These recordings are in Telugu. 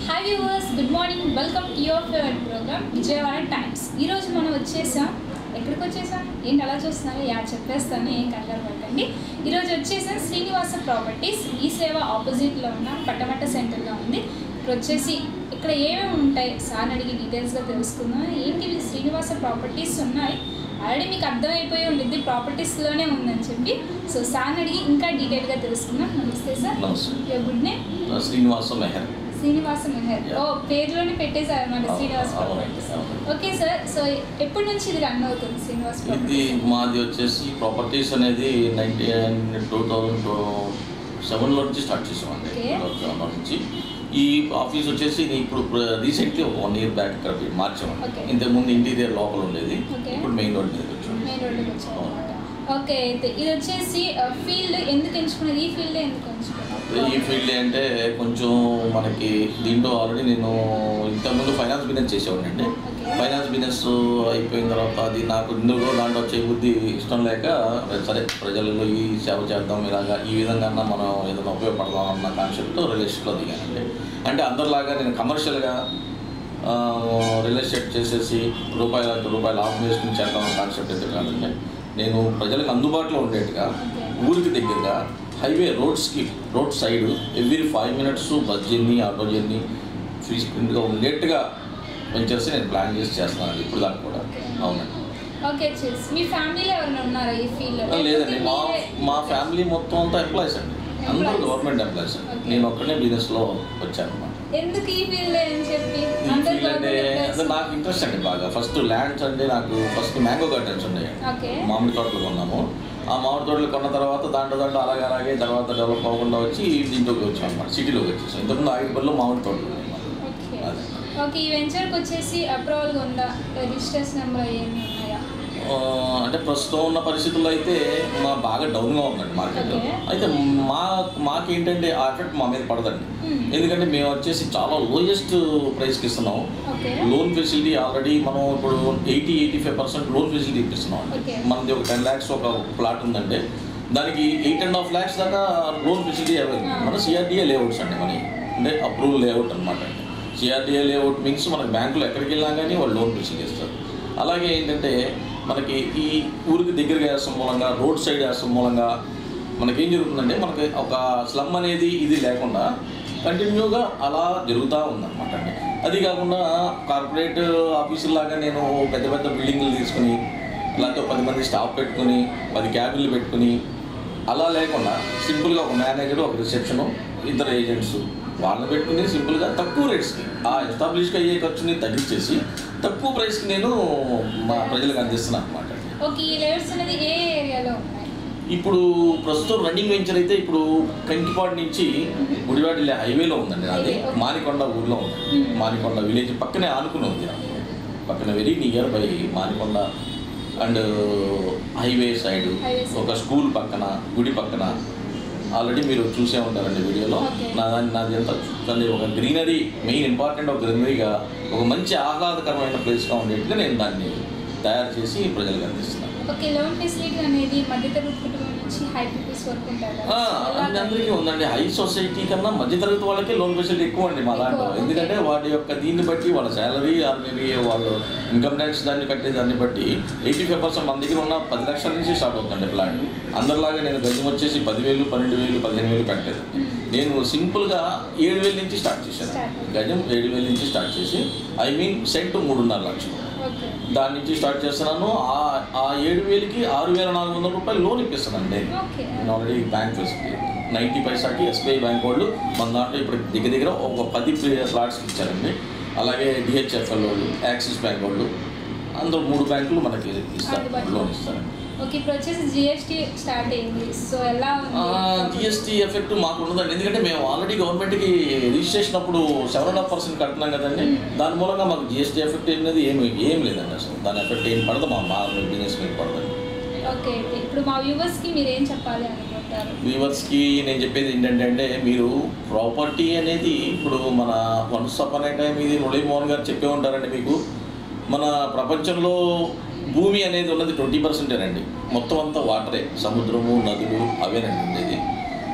Hi viewers good morning welcome to your favourite programme Vijayawada times ఈరోజు మనం వచ్చేసాం ఎక్కడికి వచ్చేసాం ఏంటి అలా చూస్తున్నారు యా చెప్పేస్తాను ఏం కంగారు పడకండి ఈరోజు వచ్చేసాం శ్రీనివాస ప్రాపర్టీస్ ఈ సేవ ఆపోజిట్లో ఉన్న పట్టమట్ట సెంటర్గా ఉంది ఇప్పుడు వచ్చేసి ఇక్కడ ఏమేమి ఉంటాయి సార్ అడిగి డీటెయిల్స్గా తెలుసుకుందాం ఏంటి ఇవి శ్రీనివాస ప్రాపర్టీస్ ఉన్నాయి ఆల్రెడీ మీకు అర్థమైపోయి ఉంటుంది ప్రాపర్టీస్లోనే ఉందని చెప్పి సో సార్ అడిగి ఇంకా డీటెయిల్గా తెలుసుకుందాం నమస్తే సార్ నమస్తే. Your good name Srinivasa Mehar Srinivasa Mehar Yeah. ఓ పేరులోనే పెట్టేశారు అన్నమాట అవును, శ్రీనివాస్ అవును, ప్రాపర్టీస్ అవును. ఓకే సార్ సో ఎప్పటి నుంచి ఇది రన్ అవుతుంది శ్రీనివాస్ ఇది ప్రాపర్టీస్ మాది వచ్చేసి ప్రాపర్టీస్ అనేది నైన్టీన్ టూ థౌజండ్ సెవెన్లో నుంచి స్టార్ట్ చేసామండి Okay. సెవెన్లో నుంచి ఈ ఆఫీస్ వచ్చేసి ఇది ఇప్పుడు రీసెంట్లీ వన్ ఇయర్ బ్యాక్ ఇక్కడ మార్చామండి Okay. ఇంతకుముందు ఇంటీరియర్ లోపల ఉండేది Okay. ఇప్పుడు మెయిన్ రోడ్ మీద వచ్చాం మెయిన్ రోడ్కి వచ్చారు అనమాట ఓకే అయితే ఇది వచ్చేసి ఫీల్డ్ ఎందుకు ఎంచుకున్నారు ఈ ఫీల్డ్ ఎందుకు ఎంచుకున్నారు ఈ ఫీల్డ్ అంటే కొంచెం మనకి దీంట్లో ఆల్రెడీ నేను ఇంతకుముందు ఫైనాన్స్ బిజినెస్ చేసేవాడిని అండి Okay. ఫైనాన్స్ బిజినెస్ అయిపోయిన తర్వాత అది నాకు ఇందులో దాంట్లో వచ్చే బుద్ధి ఇష్టం లేక సరే ప్రజలలో ఈ సేవ చేద్దాం ఇలాగా ఈ విధంగా మనం ఏదైనా ఉపయోగపడదాం అన్న కాన్సెప్ట్తో రియల్ ఎస్టేట్లో దిగానండి అంటే అందరిలాగా నేను కమర్షియల్గా రియల్ ఎస్టేట్ చేసేసి రూపాయల రూపాయలు ఆఫ్ వేసుకుని చేద్దాం అన్న కాన్సెప్ట్ అయితే కాదండి నేను ప్రజలకు అందుబాటులో ఉండేట్టుగా ఊరికి దగ్గరగా హైవే రోడ్స్కి road side every five minutes bus journey auto journey ఫ్రీక్వెంట్గా ఉండేట్టుగా వెంచర్స్ నేను ప్లాన్ చేసి చేస్తున్నాను ఇప్పుడు దాకా కూడా అవునండి ఓకే చేసి మీ ఫ్యామిలీలో ఎవరైనా ఉన్నారా ఈ ఫీల్డ్ లేదండి మా మా ఫ్యామిలీ మొత్తం అంతా ఎంప్లాయీస్ అండి అందరూ Employees. గవర్నమెంట్ ఎంప్లాయీస్ అండి Okay. నేను ఒక్కనే బిజినెస్లో వచ్చాను అన్నమాట ఎందుకు ఈ ఫీల్డ్ అని చెప్పి ఈ అందరు ఫీల్డ్ అంటే government అదే నాకు ఇంట్రెస్ట్ అండి బాగా ఫస్ట్ ల్యాండ్స్ అంటే నాకు ఫస్ట్ మ్యాంగో గార్డెన్స్ ఉన్నాయి ఓకే మామిడి తోటలు కొన్నాము ఆ మామిడి తోటలు కొన్న తర్వాత దాంట్లో దాంట్లో అలాగే అలాగే తర్వాత డెవలప్ అవ్వకుండా వచ్చి దీంట్లోకి వచ్చాం అనమాట సిటీలోకి వచ్చేసాం ఇంతకుముందు ఆగిరిపల్లిలో మామిడి తోటలు ఉన్నాయి మాకు. ఓకే అదే. ఓకే ఈ వెంచర్కి వచ్చేసి అప్రూవల్గా ఉందా రిజిస్టర్స్ నెంబర్ ఏమి ఉన్నాయా ఆ, అంటే ప్రస్తుతం ఉన్న పరిస్థితుల్లో అయితే మా బాగా డౌన్గా ఉందండి మార్కెట్ Okay. అయితే మా మాకేంటంటే ఆ ఎఫెక్ట్ మా మీద పడదండి Hmm. ఎందుకంటే మేము వచ్చేసి చాలా లోయెస్ట్ ప్రైస్కి ఇస్తున్నాం ఓకే లోన్ ఫెసిలిటీ ఆల్రెడీ మనం ఇప్పుడు eighty eighty five percent loan facility ఇప్పిస్తున్నాం Okay. మనది ఒక టెన్ ల్యాక్స్ ఒక ప్లాట్ ఉందంటే దానికి ఎయిట్ అండ్ హాఫ్ ల్యాక్స్ దాకా లోన్ ఫెసిలిటీ అవైలబుల్ Ah. మన సిఆర్డిఏ లేఅవుట్స్ అండి మనకి అంటే అప్రూవల్ లేఅవుట్ అనమాట సిఆర్డిఏ లేఅవుట్ మీన్స్ మనకి బ్యాంకులో ఎక్కడికి వెళ్ళినా కానీ వాళ్ళు లోన్ ఫెసిలిటీ ఇస్తారు అలాగే ఏంటంటే మనకి ఈ ఊరికి దగ్గరగా వేస్తాం మూలంగా రోడ్ సైడ్ వేస్తాం మూలంగా మనకేం జరుగుతుందంటే మనకి ఒక స్లమ్ అనేది ఇది లేకుండా కంటిన్యూగా అలా జరుగుతూ ఉందన్నమాట అండి అది కాకుండా కార్పొరేట్ ఆఫీసులాగా నేను పెద్ద పెద్ద బిల్డింగ్లు తీసుకుని లేకపోతే పది మంది స్టాఫ్ పెట్టుకుని పది క్యాబిన్లు పెట్టుకుని అలా లేకుండా సింపుల్గా ఒక మేనేజర్ ఒక రిసెప్షను ఇద్దరు ఏజెంట్స్ వాళ్ళని పెట్టుకుని సింపుల్గా తక్కువ రేట్స్కి ఆ ఎస్టాబ్లిష్గా అయ్యే ఖర్చుని తగ్గించేసి తక్కువ ప్రైస్కి నేను మా ప్రజలకు అందిస్తున్నాను అనమాట ఓకే ఈ లేఅవుట్స్ అనేది ఏ ఏరియాలో ఉన్నాయి ఇప్పుడు ప్రస్తుతం రన్నింగ్ వెంచర్ అయితే ఇప్పుడు కంకిపాడు నుంచి గుడివాడ వెళ్ళే హైవేలో ఉందండి అది Okay. మానికొండ ఊర్లో ఉంది Hmm. మానికొండ విలేజ్ పక్కనే ఆనుకుని ఉంది పక్కన very near by Manikonda and highway side Highway side. ఒక స్కూల్ పక్కన గుడి పక్కన ఆల్రెడీ మీరు చూసే ఉంటారండి వీడియోలో Okay. నా నాది ఎంత చూడండి ఒక గ్రీనరీ మెయిన్ ఇంపార్టెంట్ ఒక గ్రీనరీగా ఒక మంచి ఆహ్లాదకరమైన ప్లేస్గా ఉండేట్టుగా నేను దాన్ని తయారు చేసి ప్రజలకు అందిస్తున్నాను ఓకే లోన్ ఫెసిలిటీ అనేది మధ్యతరగతి కుటుంబం నుంచి హై పీపుల్స్ వరకు ఉంటారు కదా. ఆ, అన్ని అందరికీ ఉందండి హై సొసైటీ కన్నా మధ్యతరగతి వాళ్ళకి లోన్ ఫెసిలిటీ ఎక్కువ అండి మా దాంట్లో ఎక్కువ, ఎందుకంటే వాటి యొక్క దీన్ని బట్టి వాళ్ళ శాలరీ మేబీ వాళ్ళు ఇన్కమ్ ట్యాక్స్ దాన్ని కట్టే దాన్ని బట్టి ఎయిటీ ఫైవ్ పర్సెంట్ మన దగ్గర ఉన్న పది లక్షల నుంచి స్టార్ట్ అవుతుంది ప్లాన్ అందరిలాగా నేను గజం వచ్చేసి పదివేలు పన్నెండు వేలు పదిహేను వేలు కట్టలేదు నేను సింపుల్గా ఏడు వేల నుంచి స్టార్ట్ చేశాను Start. గజం ఏడు వేల నుంచి స్టార్ట్ చేసి ఐ మీన్ సెంట్ మూడున్నర లక్షలు ఓకే దాని నుంచి స్టార్ట్ చేస్తున్నాను ఆ ఆ ఏడు వేలకి ఆరు వేల నాలుగు వందల రూపాయలు లోన్ ఇప్పిస్తున్నాను నేను ఓకే నేను ఆల్రెడీ బ్యాంక్ ఫెసిలిటీ నైంటీ పైసాకి ఎస్బీఐ బ్యాంక్ వాళ్ళు మన దాంట్లో ఇప్పుడు దగ్గర దగ్గర ఒక పది ఫ్లాట్స్ ఇచ్చారండి అలాగే డిహెచ్ఎఫ్ఎల్ వాళ్ళు యాక్సిస్ బ్యాంక్ వాళ్ళు అందరూ మూడు బ్యాంకులు మనకి ఇస్తారు అందుబాటులో. లోన్ ఇస్తారండి ఓకే ఇప్పుడు వచ్చేసి జిఎస్టీ స్టార్ట్ అయింది సో ఎలా ఉంది జిఎస్టీ ఎఫెక్ట్ మాకు ఉండదండి ఎందుకంటే మేము ఆల్రెడీ గవర్నమెంట్కి రిజిస్ట్రేషన్ అప్పుడు సెవెన్ అండ్ హాఫ్ పర్సెంట్ కడుతున్నాం కదండి దాని మూలంగా మాకు జిఎస్టీ ఎఫెక్ట్ అనేది ఏమి ఏం లేదండి అసలు దాని ఎఫెక్ట్ ఏం పడదు మా మా బిజినెస్ మీద పడదండి ఓకే ఇప్పుడు మా వ్యూవర్స్కి మీరు ఏం చెప్పాలి అనుకుంటారు వ్యూవర్స్కి నేను చెప్పేది ఏంటంటే అంటే మీరు ప్రాపర్టీ అనేది ఇప్పుడు మన వన్స్ అపాన్ ఏ టైం ఇది మురళీమోహన్ గారు చెప్పే ఉంటారండి మీకు మన ప్రపంచంలో భూమి అనేది ఉన్నది ట్వంటీ పర్సెంటేనండి మొత్తం అంతా వాటరే సముద్రము నదులు అవేనండి ఉండేది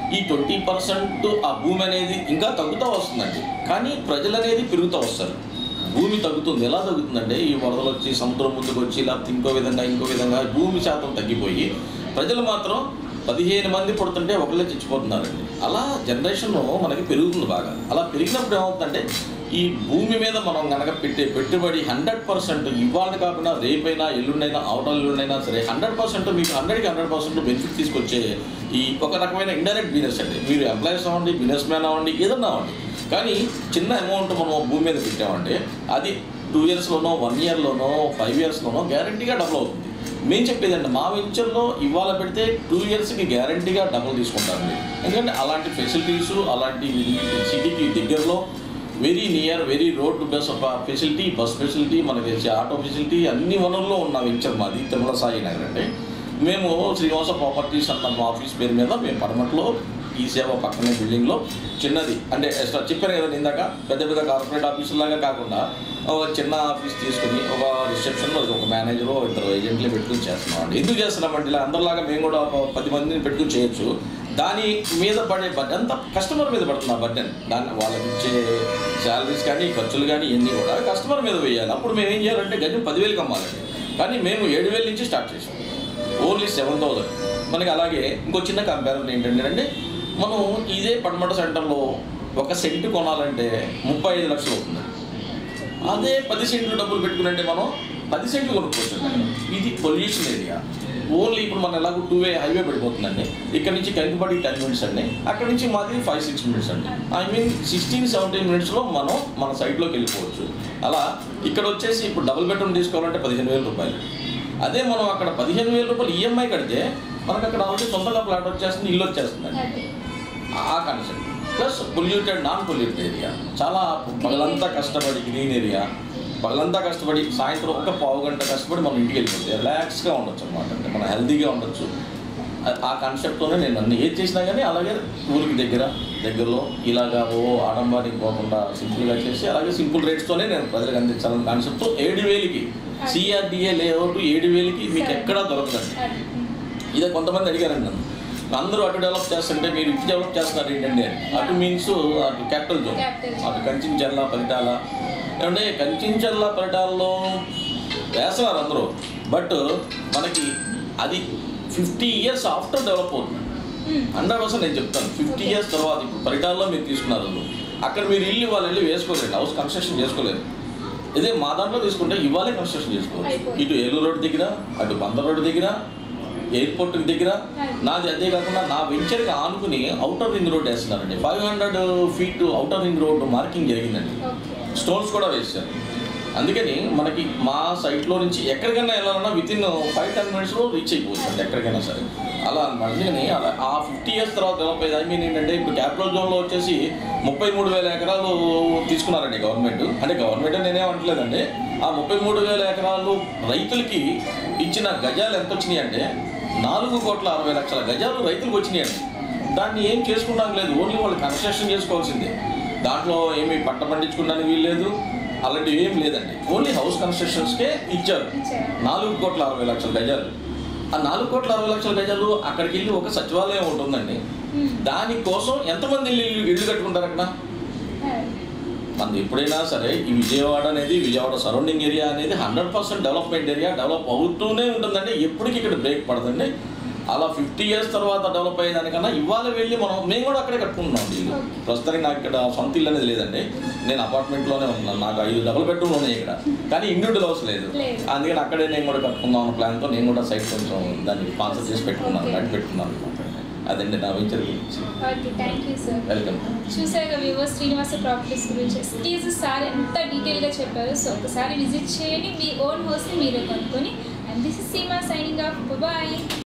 ఈ ట్వంటీ పర్సెంట్ ఆ భూమి అనేది ఇంకా తగ్గుతూ వస్తుందండి కానీ ప్రజలు అనేది పెరుగుతూ వస్తారు భూమి తగ్గుతుంది ఎలా తగ్గుతుందంటే ఈ వరదలు వచ్చి సముద్రం ముందుకు వచ్చి లేకపోతే ఇంకో విధంగా ఇంకో విధంగా భూమి శాతం తగ్గిపోయి ప్రజలు మాత్రం పదిహేను మంది పుడుతుంటే ఒకళ్ళే చచ్చిపోతున్నారండి అలా జనరేషన్ మనకి పెరుగుతుంది బాగా అలా పెరిగినప్పుడు ఏమవుతుందంటే ఈ భూమి మీద మనం కనుక పెట్టే పెట్టుబడి హండ్రెడ్ పర్సెంట్ ఇవాళ కాకుండా రేపైనా ఎల్లుండైనా అవతల ఎల్లుండైనా సరే హండ్రెడ్ పర్సెంట్ మీకు హండ్రెడ్కి హండ్రెడ్ పర్సెంట్ బెనిఫిట్ తీసుకొచ్చే ఈ ఒక రకమైన ఇండైరెక్ట్ బిజినెస్ అండి మీరు ఎంప్లాయీస్ అవ్వండి బిజినెస్ మ్యాన్ అవ్వండి ఏదన్నా అవ్వండి కానీ చిన్న అమౌంట్ మనం భూమి మీద పెట్టామంటే అది టూ ఇయర్స్లోనో వన్ ఇయర్లోనో ఫైవ్ ఇయర్స్లోనో గ్యారంటీగా డబుల్ అవుతుంది మేము చెప్పేదండి మా వెంచర్లో ఇవాళ పెడితే టూ ఇయర్స్కి గ్యారంటీగా డబుల్ తీసుకుంటారు మీరు ఎందుకంటే అలాంటి ఫెసిలిటీస్ అలాంటి సిటీకి దగ్గరలో very near very road bus facility bus facility మనకి వచ్చే ఆటో ఫెసిలిటీ అన్ని వనరుల్లో ఉన్న వెంచర్ మాది తిరుమల సాయి నగర్ అంటే మేము శ్రీనివాస ప్రాపర్టీస్ అన్న మా ఆఫీస్ పేరు మీద మేము పడమట్లో ఈ సేవ పక్కనే బిల్డింగ్లో చిన్నది అంటే ఎక్స్ట్రా చెప్పాను కదా ఇందాక పెద్ద పెద్ద కార్పొరేట్ ఆఫీస్ లాగా కాకుండా ఒక చిన్న ఆఫీస్ తీసుకుని ఒక రిసెప్షన్లో ఒక మేనేజర్ ఇద్దరు ఏజెంట్లు పెట్టుకుని చేస్తున్నాం అండి ఎందుకు చేస్తున్నామంటే ఇలా అందరిలాగా మేము కూడా ఒక పది మందిని పెట్టుకుని చేయొచ్చు దాని మీద పడే బడ్డెన్ అంతా కస్టమర్ మీద పడుతుంది ఆ బడ్డెన్ దాన్ని వాళ్ళకి ఇచ్చే శాలరీస్ కానీ ఖర్చులు కానీ ఇవన్నీ కూడా కస్టమర్ మీద వేయాలి అప్పుడు మేము ఏం చేయాలంటే గజం పదివేలకు అమ్మాలండి కానీ మేము ఏడు వేల నుంచి స్టార్ట్ చేసాం ఓన్లీ సెవెన్ థౌసండ్ మనకి అలాగే ఇంకో చిన్న కంపారిజన్ ఏంటంటే అంటే మనం ఇదే పడమట సెంటర్లో ఒక సెంట్ కొనాలంటే ముప్పై ఐదు లక్షలు అవుతుంది అదే పది సెంట్లు డబ్బులు పెట్టుకునంటే మనం పది సెంట్లు కొనుక్కోవచ్చు ఇది పొల్యూషన్ ఏరియా ఓన్లీ ఇప్పుడు మన ఎలాగో టూ వే హైవే పడిపోతుందండి ఇక్కడ నుంచి కంకిపడి టెన్ మినిట్స్ అండి అక్కడ నుంచి మాది ఫైవ్ సిక్స్ మినిట్స్ అండి ఐ మీన్ సిక్స్టీన్ సెవెంటీన్ మినిట్స్లో మనం మన సైట్లోకి వెళ్ళిపోవచ్చు అలా ఇక్కడ వచ్చేసి ఇప్పుడు డబుల్ బెడ్రూమ్ తీసుకోవాలంటే పదిహేను వేల రూపాయలు అదే మనం అక్కడ పదిహేను వేల రూపాయలు ఈఎంఐ కడితే మనకు అక్కడ ఆల్రెడీ సొంతంగా ప్లాట్ వచ్చేస్తుంది ఇల్లు వచ్చేస్తుందండి అది ఆ concept plus polluted non polluted area చాలా పగలంతా కష్టపడి గ్రీన్ ఏరియా పగలంతా కష్టపడి సాయంత్రం ఒక పావు గంట కష్టపడి మనం ఇంటికి వెళ్ళిపోతే రిలాక్స్గా ఉండొచ్చు అనమాట అంటే మనం హెల్తీగా ఉండొచ్చు ఆ- ఆ కాన్సెప్ట్తోనే నేను అన్ని ఏది చేసినా కానీ అలాగే ఊరికి దగ్గర దగ్గరలో ఇలాగా ఓ ఆడంబరికి పోకుండా సింపుల్గా చేసి అలాగే సింపుల్ రేట్స్తోనే నేను ప్రజలకు అందించాలన్న కాన్సెప్ట్తో ఏడు వేలకి సిఆర్డిఏ లేఅవుట్ ఏడు వేలకి మీకు ఎక్కడా దొరకదండి అది ఇదే కొంతమంది అడిగారండి నన్ను అందరూ అటు డెవలప్ చేస్తుంటే మీరు ఇటు డెవలప్ చేస్తున్నారు ఏంటండి అని అటు మీన్స్ అటు క్యాపిటల్ జోన్ Capital zone. అటు కంచించర్ల పరిటాల ఏమంటే కంచించర్ల పరిటాలలో వేస్తున్నారు అందరూ బట్ మనకి అది ఫిఫ్టీ ఇయర్స్ ఆఫ్టర్ డెవలప్ అవుతుంది ఉమ్. హండ్రెడ్ పర్సెంట్ నేను చెప్తాను ఫిఫ్టీ Okay. ఇయర్స్ తర్వాత ఇప్పుడు పరిటాలలో మీరు తీసుకున్నారు ఇల్లు. అక్కడ మీరు ఇల్లు వాళ్ళు వెళ్ళి వేసుకోలేరు హౌస్ కన్స్ట్రక్షన్ చేసుకోలేరు ఇదే మా దాంట్లో తీసుకుంటే ఇవాళే కన్స్ట్రక్షన్ చేసుకోవచ్చు అయిపోయింది. ఇటు ఏలూరు రోడ్ దగ్గర అటు బందర్ రోడ్ దగ్గర ఎయిర్పోర్ట్ దగ్గర అయిపోయింది. నాది అదే కాకుండా నా వెంచర్కి ఆనుకుని అవుటర్ రింగ్ రోడ్ వేస్తున్నారండి five hundred feet outer ring road marking జరిగిందండి ఓకే స్టోన్స్ కూడా వేశారు అందుకని మనకి మా సైట్లో నుంచి ఎక్కడికైనా వెళ్ళాలన్నా విత్ ఇన్ ఫైవ్ టెన్ మినిట్స్లో రీచ్ అయిపోవచ్చు అండి ఎక్కడికైనా సరే అలా అనమాట అందుకని అలా ఆ ఫిఫ్టీ ఇయర్స్ తర్వాత డెవలప్ అయ్యేది ఐ మీన్ ఏంటంటే ఇప్పుడు క్యాపిటల్ జోన్లో వచ్చేసి ముప్పై మూడు వేల ఎకరాలు తీసుకున్నారండి గవర్నమెంట్ అంటే గవర్నమెంట్ నేనే అనట్లేదండి ఆ ముప్పై మూడు వేల ఎకరాలు రైతులకి ఇచ్చిన గజాలు ఎంత వచ్చినాయి అంటే నాలుగు కోట్ల అరవై లక్షల గజాలు రైతులకు వచ్చినాయండి దాన్ని ఏం చేసుకున్నాం లేదు ఓన్లీ వాళ్ళు కన్స్ట్రక్షన్ చేసుకోవాల్సిందే దాంట్లో ఏమి పంట పండించుకోవడానికి వీలు లేదు అలాంటివి ఏం లేదండి ఓన్లీ హౌస్ కన్స్ట్రక్షన్స్కే ఇచ్చారు ఇచ్చారు. నాలుగు కోట్ల అరవై లక్షల గజాలు ఆ నాలుగు కోట్ల అరవై లక్షల గజాలు అక్కడికి వెళ్ళి ఒక సచివాలయం ఉంటుందండి ఉమ్. దానికోసం ఎంతమంది ఇల్లు ఇల్లు కట్టుకుంటారు అక్కడ అది. మనది ఎప్పుడైనా సరే ఈ విజయవాడ అనేది విజయవాడ సరౌండింగ్ ఏరియా అనేది hundred percent development area develop అవుతూనే ఉంటుందండి ఎప్పటికీ ఇక్కడ బ్రేక్ పడదండి అలా ఫిఫ్టీ ఇయర్స్ తర్వాత డెవలప్ అయ్యేదానికన్నా ఇవాళ వెళ్ళి మనం మేము కూడా అక్కడే కట్టుకుంటున్నాం ఇల్లు Okay. ప్రస్తుతానికి నాకు ఇక్కడ సొంత ఇల్లు అనేది లేదండి నేను అపార్ట్మెంట్లోనే ఉన్నాను నాకు ఐదు డబుల్ బెడ్రూమ్లు ఉన్నాయి ఇక్కడ కానీ ఇండివిజువల్ హౌస్ లేదు లేదు. అందుకని అక్కడే నేను కూడా కట్టుకుందాం అన్న ప్లాన్తో నేను కూడా సైట్ కొంచెం దాన్ని స్పాన్సర్ చేసి పెట్టుకున్నాను Okay. కట్టి పెట్టుకున్నాను అనమాట అదండి నా వెంచర్ గురించి okay thank you sir welcome చూసారుగా వివో శ్రీనివాస ప్రాపర్టీస్ గురించి ప్లీజ్ సార్ ఎంత డీటెయిల్గా చెప్పారు సో ఒకసారి విజిట్ చేయండి మీ ఓన్ హౌస్ని మీరే కొనుక్కొని and this is Seema signing off bye